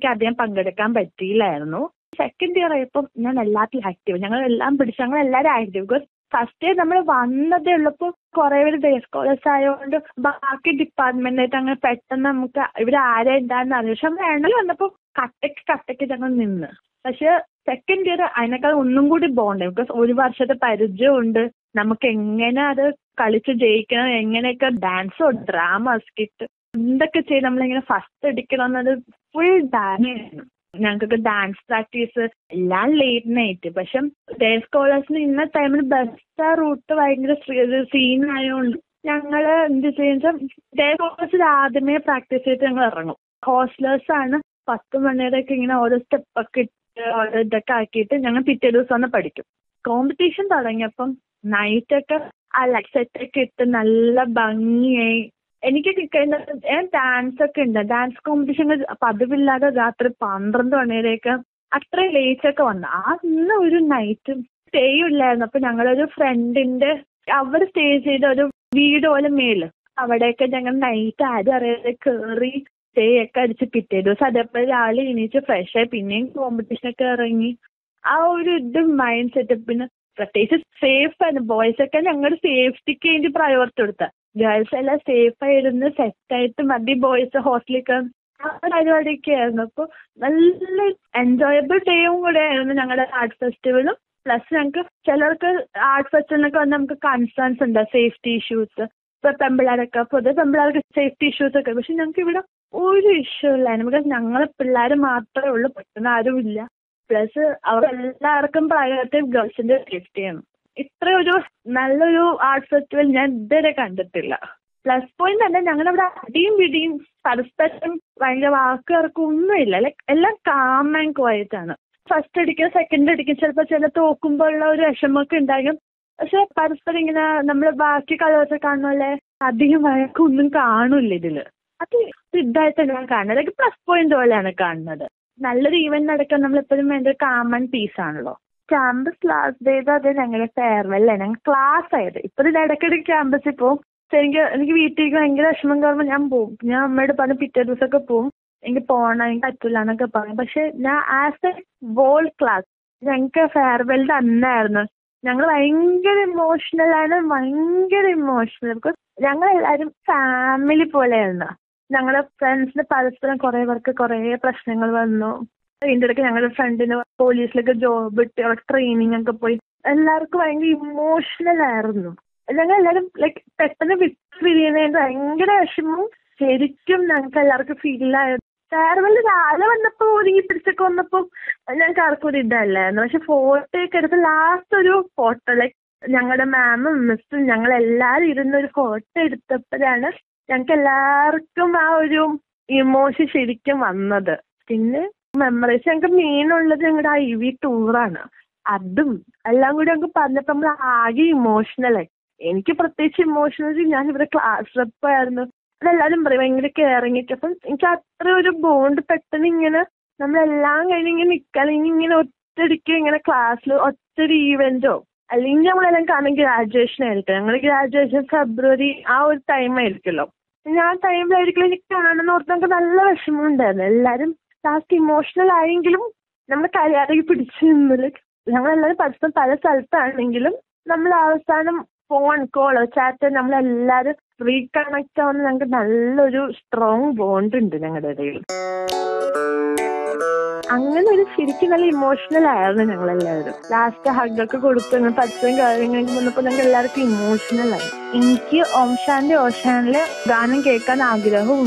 എനിക്ക് അധികം പങ്കെടുക്കാൻ പറ്റിയില്ലായിരുന്നു സെക്കൻഡ് ഇയർ ആയപ്പോൾ ഞാൻ എല്ലാത്തിലും ആക്റ്റീവ് ഞങ്ങൾ എല്ലാം പിടിച്ച് ഞങ്ങൾ എല്ലാവരും ആക്റ്റീവ് ബിക്കോസ് ഫസ്റ്റ് ഇയർ നമ്മൾ വന്നതേ ഉള്ളപ്പോൾ കുറേ പേര് ഡേ സ്കോളേഴ്സ് ആയതുകൊണ്ട് ബാക്കി ഡിപ്പാർട്ട്മെന്റായിട്ട് അങ്ങനെ പെട്ടെന്ന് നമുക്ക് ഇവർ ആരാ എന്താണെന്ന് അറിയാം പക്ഷെ നമ്മൾ ഏണൽ വന്നപ്പോൾ കട്ടയ്ക്ക് കട്ടയ്ക്ക് ഞങ്ങൾ നിന്ന് പക്ഷെ സെക്കൻഡ് ഇയർ അതിനേക്കാൾ ഒന്നും കൂടി ബോണ്ട് ബിക്കോസ് ഒരു വർഷത്തെ പരിചയമുണ്ട് നമുക്ക് എങ്ങനെ അത് കളിച്ച് ജയിക്കണം എങ്ങനെയൊക്കെ ഡാൻസോ ഡ്രാമ സ്കിറ്റ് എന്തൊക്കെ ചെയ്ത് നമ്മളിങ്ങനെ ഫസ്റ്റ് അടിക്കണം എന്നത് ഫുൾ ഡാമേജാണ് ഞങ്ങൾക്കൊക്കെ ഡാൻസ് പ്രാക്ടീസ് എല്ലാം ലേറ്റ് നൈറ്റ് പക്ഷെ ഡേ സ്കോളേഴ്സിന് ഇന്ന ടൈമിൽ ബസ് റൂട്ട് ഭയങ്കര സീൻ ആയതുകൊണ്ട് ഞങ്ങൾ എന്ത് ചെയ്യുന്നത് ഡേ സ്കോളേഴ്സിൽ ആദ്യമേ പ്രാക്ടീസ് ചെയ്തിട്ട് ഞങ്ങൾ ഇറങ്ങും ഹോസ്റ്റലേഴ്സ് ആണ് പത്ത് മണിയുടെയൊക്കെ ഇങ്ങനെ ഓരോ സ്റ്റെപ്പൊക്കെ ഇട്ട് ഓരോ ഇതൊക്കെ ആക്കിയിട്ട് ഞങ്ങൾ പിറ്റേ ദിവസം ഒന്ന് പഠിക്കും കോമ്പറ്റീഷൻ തുടങ്ങിയപ്പം നൈറ്റൊക്കെ ആ സെറ്റൊക്കെ ഇട്ട് നല്ല ഭംഗിയായി എനിക്ക് കിട്ടുന്ന ഞാൻ ഡാൻസ് ഒക്കെ ഉണ്ട് ഡാൻസ് കോമ്പറ്റീഷൻ പതിവില്ലാതെ രാത്രി പന്ത്രണ്ട് മണിവരെയൊക്കെ അത്രയും ലേറ്റ് ഒക്കെ വന്നു ആ ഇന്ന് ഒരു നൈറ്റ് സ്റ്റേ ഇല്ലായിരുന്നു അപ്പൊ ഞങ്ങളൊരു ഫ്രണ്ടിന്റെ അവിടെ സ്റ്റേ ചെയ്ത ഒരു വീട് പോലെ മേല് അവിടെയൊക്കെ ഞങ്ങൾ നൈറ്റ് ആരും അറിയാതെ കയറി സ്റ്റേ ഒക്കെ അടിച്ച് പിറ്റേ ദിവസം അതേപോലെ രാവിലെ എണീച്ച് ഫ്രഷ് ആയി പിന്നെയും കോമ്പറ്റീഷനൊക്കെ ഇറങ്ങി ആ ഒരു ഇത് മൈൻഡ് സെറ്റപ്പിന് പ്രത്യേകിച്ച് സേഫ് ആണ് ബോയ്സ് ഒക്കെ ഞങ്ങളുടെ സേഫ്റ്റിക്ക് വേണ്ടി പ്രയോറിറ്റി കൊടുത്ത ഗേൾസ് എല്ലാം സേഫ് ആയിരുന്നു സെറ്റായിട്ട് മതി ബോയ്സ് ഹോസ്റ്റലിലേക്ക് ആ പരിപാടിയൊക്കെ ആയിരുന്നു അപ്പോൾ നല്ല എൻജോയബിൾ ഡേയും കൂടെ ആയിരുന്നു ഞങ്ങളുടെ ആർട്ട് ഫെസ്റ്റിവലും പ്ലസ് ഞങ്ങൾക്ക് ചിലർക്ക് ആർട്ട് ഫെസ്റ്റിവലിനൊക്കെ വന്ന് നമുക്ക് കൺസേൺസ് ഉണ്ട് സേഫ്റ്റി ഇഷ്യൂസ് ഇപ്പൊ പെമ്പിള്ളേരൊക്കെ പൊതുവെ പെമ്പിള്ളേർക്ക് സേഫ്റ്റി ഇഷ്യൂസ് ഒക്കെ പക്ഷെ ഞങ്ങൾക്ക് ഇവിടെ ഒരു ഇഷ്യൂ ഇല്ലായിരുന്നു ബിക്കോസ് ഞങ്ങൾ പിള്ളേർ മാത്രമേ ഉള്ളൂ പറ്റുന്ന ആരും ഇല്ല പ്ലസ് അവർ എല്ലാവർക്കും പ്രയോറിറ്റി ഗേൾസിന്റെ സേഫ്റ്റിയാണ് ഇത്ര ഒരു നല്ലൊരു ആർട്ട് ഫെസ്റ്റിവൽ ഞാൻ ഇതുവരെ കണ്ടിട്ടില്ല പ്ലസ് പോയിന്റ് തന്നെ ഞങ്ങളവിടെ അടിയും പിടിയും പരസ്പരം ഭയങ്കര വാക്കുകൾക്കും ഒന്നുമില്ല ലൈക്ക് എല്ലാം കാം ആൻഡ് ക്വയറ്റ് ആണ് ഫസ്റ്റ് അടിക്കും സെക്കൻഡ് അടിക്കും ചിലപ്പോൾ ചില തോക്കുമ്പോൾ ഉള്ള ഒരു വിഷമമൊക്കെ ഉണ്ടാകും പക്ഷെ പരസ്പരം ഇങ്ങനെ നമ്മൾ ബാക്കി കളേഴ്സ് കാണുന്ന പോലെ അധികം വഴക്കൊന്നും കാണില്ല ഇതില് അത് ഇതായിട്ട് ഞാൻ കാണുന്നത് അതൊക്കെ പ്ലസ് പോയിന്റ് പോലെയാണ് കാണുന്നത് നല്ലൊരു ഈവന്റ് നടക്കാൻ നമ്മൾ എപ്പോഴും വേണ്ട കാമൺ പീസ് ആണല്ലോ ക്യാമ്പസ് ലാസ്റ്റ് ഡേത് അത് ഞങ്ങളുടെ ഫെയർവെൽ ഞങ്ങൾ ക്ലാസ് ആയത് ഇപ്പൊ ഇത് ഇടയ്ക്കിടയ്ക്ക് ക്യാമ്പസിൽ പോകും എനിക്ക് എനിക്ക് വീട്ടിലേക്ക് ഭയങ്കര വിഷമം കയറുമ്പോൾ ഞാൻ പോകും ഞാൻ അമ്മയോട് പറഞ്ഞ് പിറ്റേ ദിവസമൊക്കെ പോകും എനിക്ക് പോകണം എനിക്ക് പറ്റില്ല എന്നൊക്കെ പറയും പക്ഷെ ഞാൻ ആസ് എ വോൾ ക്ലാസ് ഞങ്ങൾക്ക് ഫെയർവെല്ലിന്റെ അന്നായിരുന്നു ഞങ്ങൾ ഭയങ്കര ഇമോഷണൽ ആണ് ഭയങ്കര ഇമോഷണൽ ബിക്കോസ് ഞങ്ങൾ എല്ലാവരും ഫാമിലി പോലെയായിരുന്നു ഞങ്ങളുടെ ഫ്രണ്ട്സിന് പരസ്പരം കുറെ പേർക്ക് കുറെ പ്രശ്നങ്ങൾ വന്നു ഇതിൻ്റെ ഇടയ്ക്ക് ഞങ്ങളുടെ ഫ്രണ്ടിന് പോലീസിലൊക്കെ ജോബ് കിട്ടി അവർക്ക് ട്രെയിനിങ് ഒക്കെ പോയി എല്ലാവർക്കും ഭയങ്കര ഇമോഷണൽ ആയിരുന്നു ഞങ്ങൾ എല്ലാവരും ലൈക്ക് പെട്ടെന്ന് വിട്ട് പിരിയുന്നതിന്റെ ഭയങ്കര വിഷമവും ശരിക്കും ഞങ്ങൾക്ക് എല്ലാവർക്കും ഫീൽ ആയത് ഫെയർവെൽ രാവിലെ വന്നപ്പോൾ ഒരുങ്ങി പിടിച്ചൊക്കെ വന്നപ്പോൾ ഞങ്ങൾക്ക് ആർക്കും ഒരു ഇതല്ലായിരുന്നു പക്ഷെ ഫോട്ടോ ഒക്കെ എടുത്ത് ലാസ്റ്റ് ഒരു ഫോട്ടോ ലൈക്ക് ഞങ്ങളുടെ മാമും മിസ്സും ഞങ്ങൾ എല്ലാവരും ഇരുന്ന് ഒരു ഫോട്ടോ എടുത്തപ്പോഴാണ് ഞങ്ങൾക്ക് എല്ലാവർക്കും ആ ഒരു ഇമോഷൻ ശരിക്കും വന്നത് പിന്നെ മെമ്മറീസ് ഞങ്ങൾക്ക് മെയിൻ ഉള്ളത് ഞങ്ങളുടെ ഐ വി ടൂറാണ് അതും എല്ലാം കൂടി ഞങ്ങൾക്ക് പറഞ്ഞപ്പോൾ നമ്മൾ ആകെ ഇമോഷണലായി എനിക്ക് പ്രത്യേകിച്ച് ഇമോഷണൽ ഞാൻ ഇവിടെ ക്ലാസ് റെപ്പായിരുന്നു അതെല്ലാവരും പറയും ഭയങ്കര കെയറിങ് ഒക്കെ അപ്പം എനിക്ക് അത്ര ഒരു ബോണ്ട് പെട്ടെന്ന് ഇങ്ങനെ നമ്മളെല്ലാം കഴിഞ്ഞ് ഇങ്ങനെ നിൽക്കാൻ അല്ലെങ്കിൽ ഇങ്ങനെ ഒറ്റയടിക്ക് ഇങ്ങനെ ക്ലാസ്സിൽ ഒറ്റൊരു ഈവെന്റോ അല്ലെങ്കിൽ നമ്മളെല്ലാം കാണും ഗ്രാജുവേഷൻ ആയിരിക്കും ഞങ്ങൾ ഗ്രാജുവേഷൻ ഫെബ്രുവരി ആ ഒരു ടൈം ആയിരിക്കുമല്ലോ ഞാൻ ആ ടൈമിലായിരിക്കും എനിക്ക് കാണുന്ന ഓർത്ത് നമുക്ക് നല്ല വിഷമം ഉണ്ടായിരുന്നു എല്ലാവരും ലാസ്റ്റ് ഇമോഷണൽ ആയെങ്കിലും നമ്മൾ കരയാതെ പിടിച്ചു നിന്നില്ല ഞങ്ങളെല്ലാവരും പരസ്പരം പല സ്ഥലത്താണെങ്കിലും നമ്മൾ അവസാനം ഫോൺ കോൾ ചാറ്റ് നമ്മളെല്ലാവരും റീകണക്ട് ആവുന്ന ഞങ്ങൾക്ക് നല്ലൊരു സ്ട്രോങ് ബോണ്ട് ഉണ്ട് ഞങ്ങളുടെ ഇടയിൽ അങ്ങനെ ഒരു ശരിക്കും നല്ല ഇമോഷണൽ ആയിരുന്നു ഞങ്ങളെല്ലാവരും ലാസ്റ്റ് ഹഗ്ഗൊക്കെ കൊടുത്തു അങ്ങനെ പരസ്പരം കാര്യങ്ങളൊക്കെ വന്നപ്പോൾ ഞങ്ങൾക്ക് എല്ലാവർക്കും ഇമോഷണൽ ആയി എനിക്ക് ഓംഷാന്റെ ഓഷാനിലെ ഗാനം കേൾക്കാൻ ആഗ്രഹവും